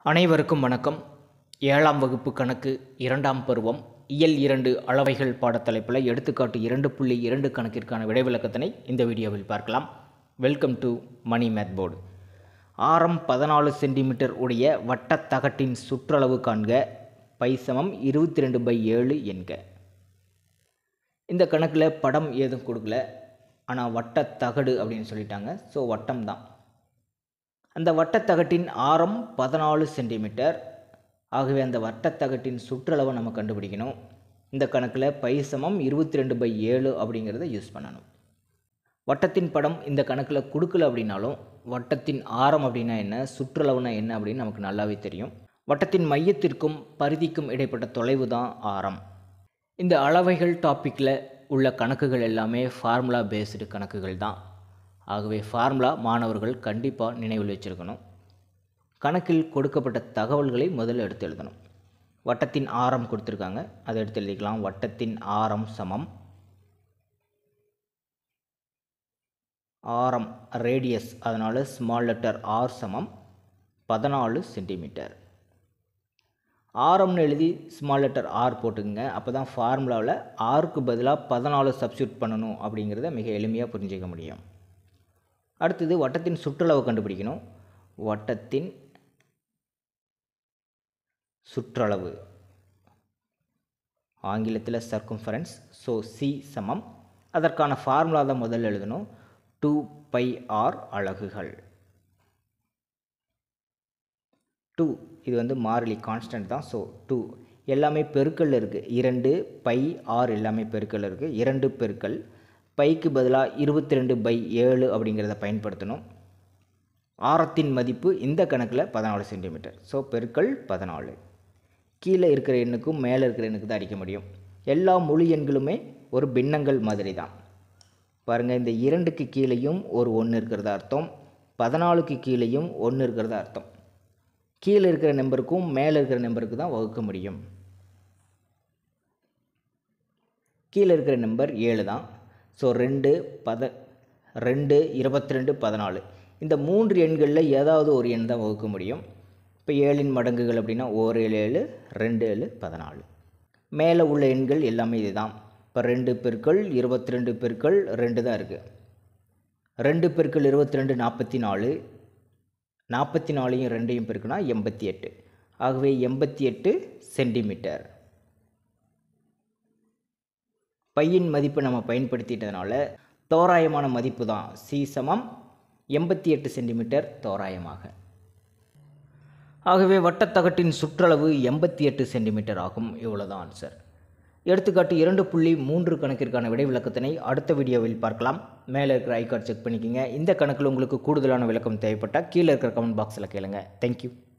அனைவருக்கும் வணக்கம் ஏழாம் வகுப்பு கணக்கு இரண்டாம் பருவம் இயல் இரண்டு அளவைகள் பாடத்தலைப்பில் எடுத்துக்காட்டு இரண்டு புள்ளி இரண்டு கணக்கிற்கான விடைவிலக்கத்தினை இந்த வீடியோவில் பார்க்கலாம் welcome to Mani math board ஆரம் பதினாலு சென்டிமீட்டர் உடைய வட்டத் தகட்டின் சுற்றளவு காண்க பைசமம் இருபத்தி ரெண்டு பை ஏழு என்க இந்த கணக்கில் படம் ஏதும் கொடுக்கல ஆனால் வட்டத் தகடு அப்படின்னு சொல்லிட்டாங்க ஸோ வட்டம் தான் அந்த வட்டத்தகட்டின் ஆரம் பதினாலு சென்டிமீட்டர் ஆகவே அந்த வட்டத்தகட்டின் சுற்றளவை நம்ம கண்டுபிடிக்கணும் இந்த கணக்கில் பைசமம் இருபத்தி ரெண்டு பை ஏழு அப்படிங்கிறத யூஸ் பண்ணணும் வட்டத்தின் படம் இந்த கணக்கில் கொடுக்கல அப்படின்னாலும் வட்டத்தின் ஆரம் அப்படின்னா என்ன சுற்றளவுனா என்ன அப்படின்னு நமக்கு நல்லாவே தெரியும் வட்டத்தின் மையத்திற்கும் பரிதிக்கும் இடைப்பட்ட தொலைவு தான் ஆரம் இந்த அளவைகள் டாப்பிக்கில் உள்ள கணக்குகள் எல்லாமே ஃபார்முலா பேஸ்டு கணக்குகள் தான் ஆகவே ஃபார்முலா மாணவர்கள் கண்டிப்பாக நினைவில் வச்சுருக்கணும் கணக்கில் கொடுக்கப்பட்ட தகவல்களை முதல்ல எடுத்து எழுதணும் வட்டத்தின் ஆரம் கொடுத்துருக்காங்க அதை எடுத்து எழுதிக்கலாம் வட்டத்தின் ஆரம் சமம் ஆரம் ரேடியஸ் அதனால் ஸ்மால் லெட்டர் ஆர் சமம் பதினாலு சென்டிமீட்டர் ஆரம்னு எழுதி ஸ்மால் லெட்டர் ஆர் போட்டுக்குங்க அப்போ தான் ஃபார்முலாவில் ஆருக்கு பதிலாக பதினாலு சப்ஸ்டியூட் பண்ணணும் அப்படிங்கிறத மிக எளிமையாக புரிஞ்சிக்க முடியும் அடுத்தது வட்டத்தின் சுற்றளவு கண்டுபிடிக்கணும் வட்டத்தின் சுற்றளவு ஆங்கிலத்தில் சர்க்கம்ஃபரன்ஸ் ஸோ சி சமம் அதற்கான ஃபார்முலா தான் முதல்ல எழுதணும் டூ பை ஆர் அலகுகள் டூ இது வந்து மாறிலி கான்ஸ்டன்ட் தான் ஸோ டூ எல்லாமே பெருக்கல் இருக்குது இரண்டு பை ஆர் எல்லாமே பெருக்கல் இருக்குது இரண்டு பெருக்கல் பைக்கு பதிலாக இருபத்தி ரெண்டு பை ஏழு அப்படிங்கிறத பயன்படுத்தணும் ஆரத்தின் மதிப்பு இந்த கணக்கில் பதினாலு சென்டிமீட்டர் ஸோ பெருக்கல் பதினாலு கீழே இருக்கிற எண்ணுக்கும் மேலே இருக்கிற எண்ணுக்கு தான் அடிக்க முடியும் எல்லா முழு எண்களுமே ஒரு பின்னங்கள் மாதிரி தான் பாருங்கள் இந்த இரண்டுக்கு கீழேயும் ஒரு ஒன்று இருக்கிறதா அர்த்தம் பதினாலுக்கு கீழேயும் ஒன்று இருக்கிறதா அர்த்தம் கீழே இருக்கிற நம்பருக்கும் மேலே இருக்கிற நம்பருக்கு தான் வகுக்க முடியும் கீழே இருக்கிற நம்பர் ஏழு தான் ஸோ ரெண்டு பத ரெண்டு இருபத்தி ரெண்டு பதினாலு இந்த மூன்று எண்களில் ஏதாவது ஒரு எண் தான் வகுக்க முடியும் இப்போ ஏழின் மடங்குகள் அப்படின்னா ஓர் ஏழு ஏழு ரெண்டு ஏழு பதினாலு மேலே உள்ள எண்கள் எல்லாமே இதுதான் இப்போ ரெண்டு பெருக்கள் இருபத்தி ரெண்டு பெருக்கள் ரெண்டு தான் இருக்குது ரெண்டு பெருக்கள் இருபத்தி ரெண்டு நாற்பத்தி நாலு நாற்பத்தி நாலையும் ரெண்டையும் பெருக்குனா எண்பத்தி எட்டு ஆகவே எண்பத்தி எட்டு சென்டிமீட்டர் பையின் மதிப்பை நம்ம பயன்படுத்திட்டதுனால தோராயமான மதிப்பு தான் சி சமம் எண்பத்தி எட்டு சென்டிமீட்டர் தோராயமாக ஆகவே வட்டத்தகட்டின் சுற்றளவு எண்பத்தி எட்டு சென்டிமீட்டர் ஆகும் இவ்வளோதான் ஆன்சர் எடுத்துக்காட்டு இரண்டு புள்ளி மூன்று கணக்கிற்கான விடை விளக்கத்தினை அடுத்த வீடியோவில் பார்க்கலாம் மேலே இருக்கிற ஐகார்ட் செக் பண்ணிக்கோங்க இந்த கணக்கில் உங்களுக்கு கூடுதலான விளக்கம் தேவைப்பட்டால் கீழே இருக்கிற கமெண்ட் பாக்ஸில் கேளுங்க தேங்க்யூ